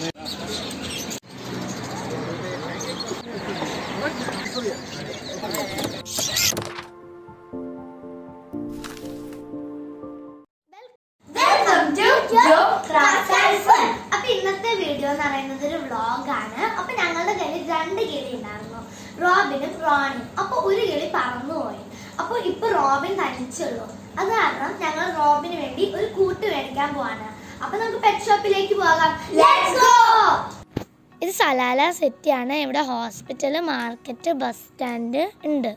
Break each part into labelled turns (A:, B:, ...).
A: welcome to Jo craft and fun അപ്പൊ ഇന്നത്തെ video എന്ന് പറയുന്നത് ഒരു വ്ളോഗാണ് അപ്പൊ ഞങ്ങളുടെ കയ്യിൽ രണ്ട് കിളി ഉണ്ടായിരുന്നു റോബിനും റോണിയും അപ്പൊ ഒരു കിളി പറന്നുപോയി അപ്പൊ ഇപ്പൊ റോബിൻ തനിച്ചുള്ളൂ അത് കാരണം ഞങ്ങൾ റോബിന് വേണ്ടി ഒരു കൂട്ട് മേടിക്കാൻ പോവാണ് അപ്പൊ നമുക്ക് പെറ്റ് ഷോപ്പിലേക്ക് പോകാം ലെറ്റ്സ് ഗോ ഇത് സലാല സെറ്റിയാണ് ഇവിടെ ഹോസ്പിറ്റൽ മാർക്കറ്റ് ബസ് സ്റ്റാൻഡ് ഉണ്ട്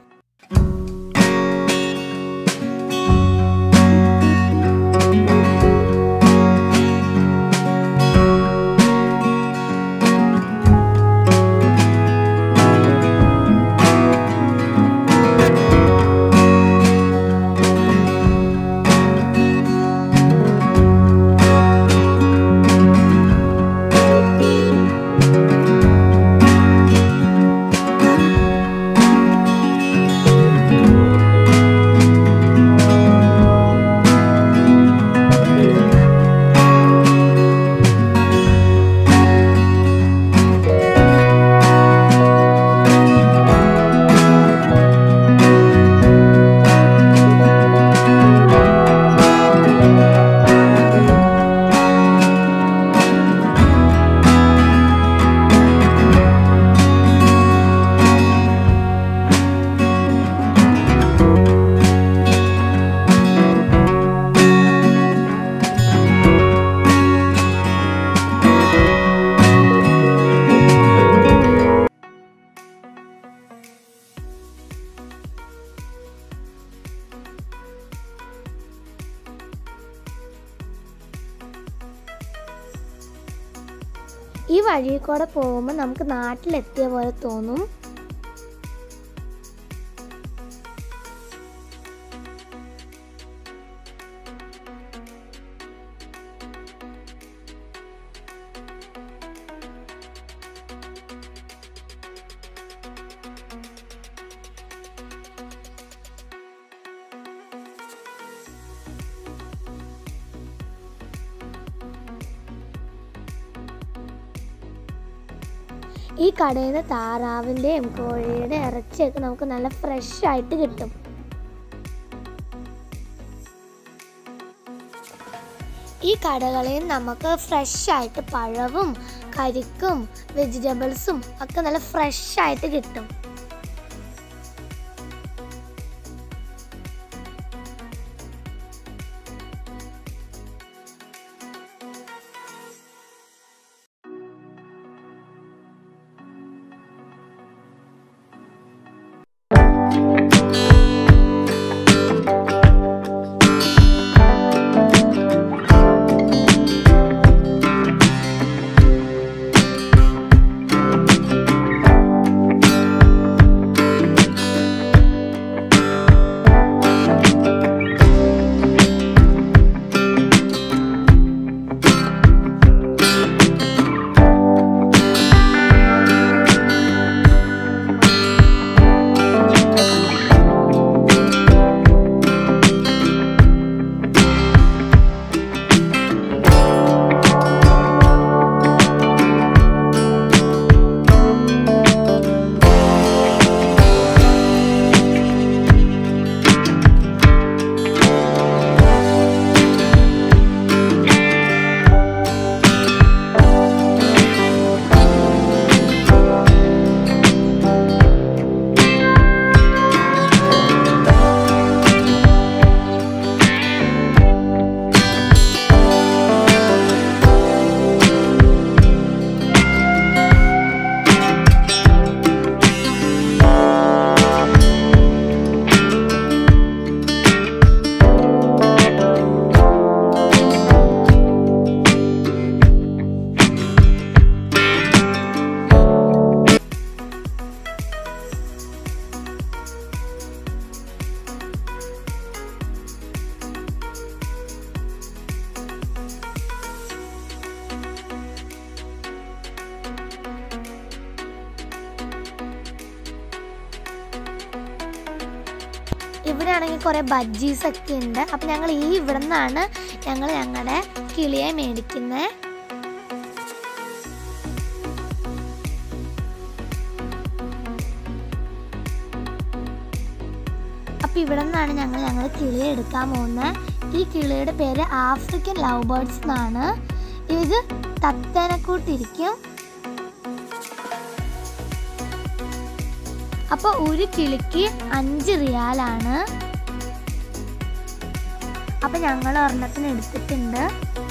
A: ഈ വഴിയിൽ കൂടെ പോകുമ്പോൾ നമുക്ക് നാട്ടിലെത്തിയ പോലെ തോന്നും ഈ കടയിൽ നിന്ന് താറാവിൻ്റെയും കോഴിയുടെ ഇറച്ചിയൊക്കെ നമുക്ക് നല്ല ഫ്രഷ് ആയിട്ട് കിട്ടും ഈ കടകളിൽ നമുക്ക് ഫ്രഷ് ആയിട്ട് പഴവും കരിക്കും വെജിറ്റബിൾസും ഒക്കെ നല്ല ഫ്രഷ് ആയിട്ട് കിട്ടും ഇവിടെ ആണെങ്കിൽ കുറേ ബജ്ജീസ് ഒക്കെ ഉണ്ട് അപ്പം ഞങ്ങൾ ഈ ഇവിടെ നിന്നാണ് ഞങ്ങൾ ഞങ്ങളുടെ കിളിയെ മേടിക്കുന്നത് അപ്പോൾ ഇവിടെ നിന്നാണ് ഞങ്ങൾ ഞങ്ങൾ കിളിയെ എടുക്കാൻ പോകുന്നത് ഈ കിളിയുടെ പേര് ആഫ്രിക്കൻ ലവ് ബേർഡ്സ് എന്നാണ് ഇത് തത്തനക്കൂട്ടിരിക്കും അപ്പോൾ ഒരു കിളിക്ക് അഞ്ച് റിയാലാണ് അപ്പം ഞങ്ങൾ ഒരെണ്ണത്തിന് എടുത്തിട്ടുണ്ട്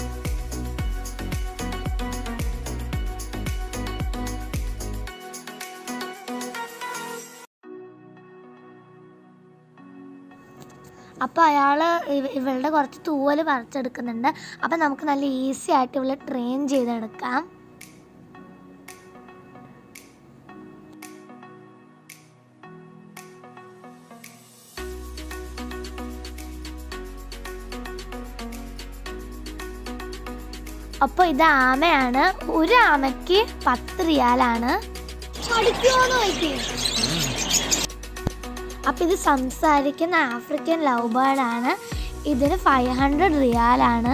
A: അപ്പോൾ അയാൾ ഇവളുടെ കുറച്ച് തൂവൽ പറിച്ചെടുക്കുന്നുണ്ട് അപ്പം നമുക്ക് നല്ല ഈസി ആയിട്ട് ഇവളെ ട്രെയിൻ ചെയ്തെടുക്കാം അപ്പോൾ ഇത് ആമയാണ് ഒരു ആമയ്ക്ക് പത്ത് റിയാലാണ് അപ്പം ഇത് സംസാരിക്കുന്ന ആഫ്രിക്കൻ ലവ് ബേർഡ് ആണ് ഇതിന് ഫൈവ് ഹൺഡ്രഡ് റിയാലാണ്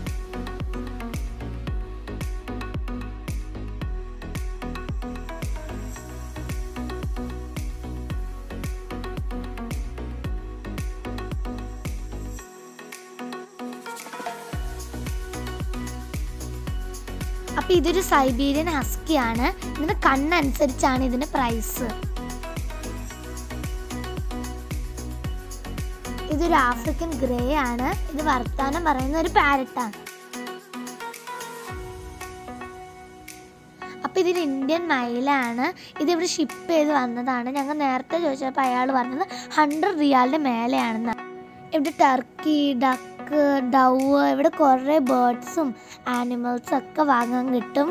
A: അപ്പം ഇതൊരു സൈബീരിയൻ ഹസ്കിയാണ് ഇതിന്റെ കണ്ണനുസരിച്ചാണ് ഇതിന്റെ പ്രൈസ് ഇതൊരു ആഫ്രിക്കൻ ഗ്രേ ആണ് ഇത് വർത്താനം പറയുന്ന ഒരു പാരറ്റാണ് അപ്പം ഇതിൽ ഇന്ത്യൻ മയിലാണ് ഇതിവിടെ ഷിപ്പ് ചെയ്ത് വന്നതാണ് ഞങ്ങൾ നേരത്തെ ചോദിച്ചപ്പോൾ അയാൾ പറഞ്ഞത് ഹൺഡ്രഡ് റിയാലിൻ്റെ മേലെയാണെന്ന് ഇവിടെ ടർക്കി ഡക്ക് ഡവ് ഇവിടെ കുറേ ബേർഡ്സും ആനിമൽസും ഒക്കെ വാങ്ങാൻ കിട്ടും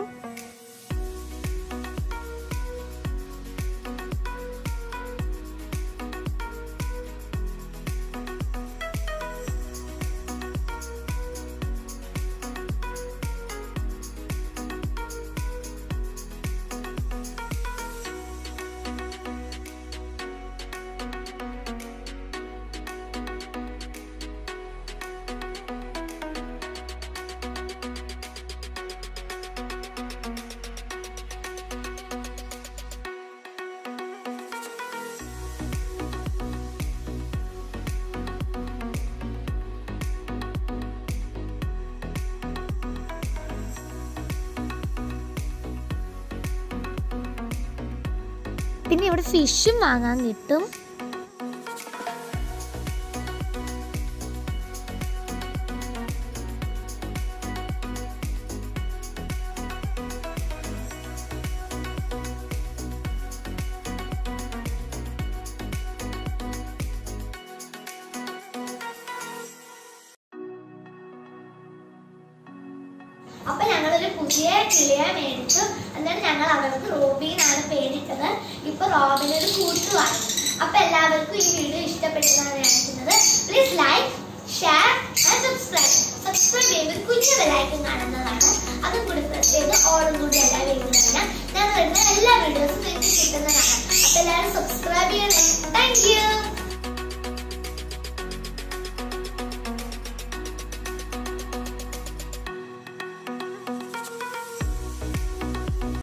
A: പിന്നെ ഇവിടെ ഫിഷും വാങ്ങാൻ കിട്ടും അപ്പൊ ഞങ്ങളൊരു പുതിയ കിളിയെ മേടിച്ചു എന്നിട്ട് ഞങ്ങൾ അവർക്ക് റോബിനാണ് പേരിട്ടത് ഇപ്പൊ റോബിന് ഒരു കൂട്ട് വാങ്ങി അപ്പൊ എല്ലാവർക്കും ഈ വീഡിയോ ഇഷ്ടപ്പെട്ടതാണ് കാണിക്കുന്നത് please like share and subscribe subscribe ചെയ്യുമ്പോൾ കുഞ്ഞു ബെലൈക്കൻ കാണുന്നതാണ് അതും കൂടി പ്രസ് ചെയ്ത് ഓളും കൂടി എല്ലാ വീഡിയോ കഴിഞ്ഞാൽ ഞങ്ങൾ വരുന്ന എല്ലാ വീഡിയോസും നിങ്ങൾക്ക് കിട്ടുന്നതാണ് അപ്പൊ എല്ലാവരും സബ്സ്ക്രൈബ് ചെയ്യണേ താങ്ക് യു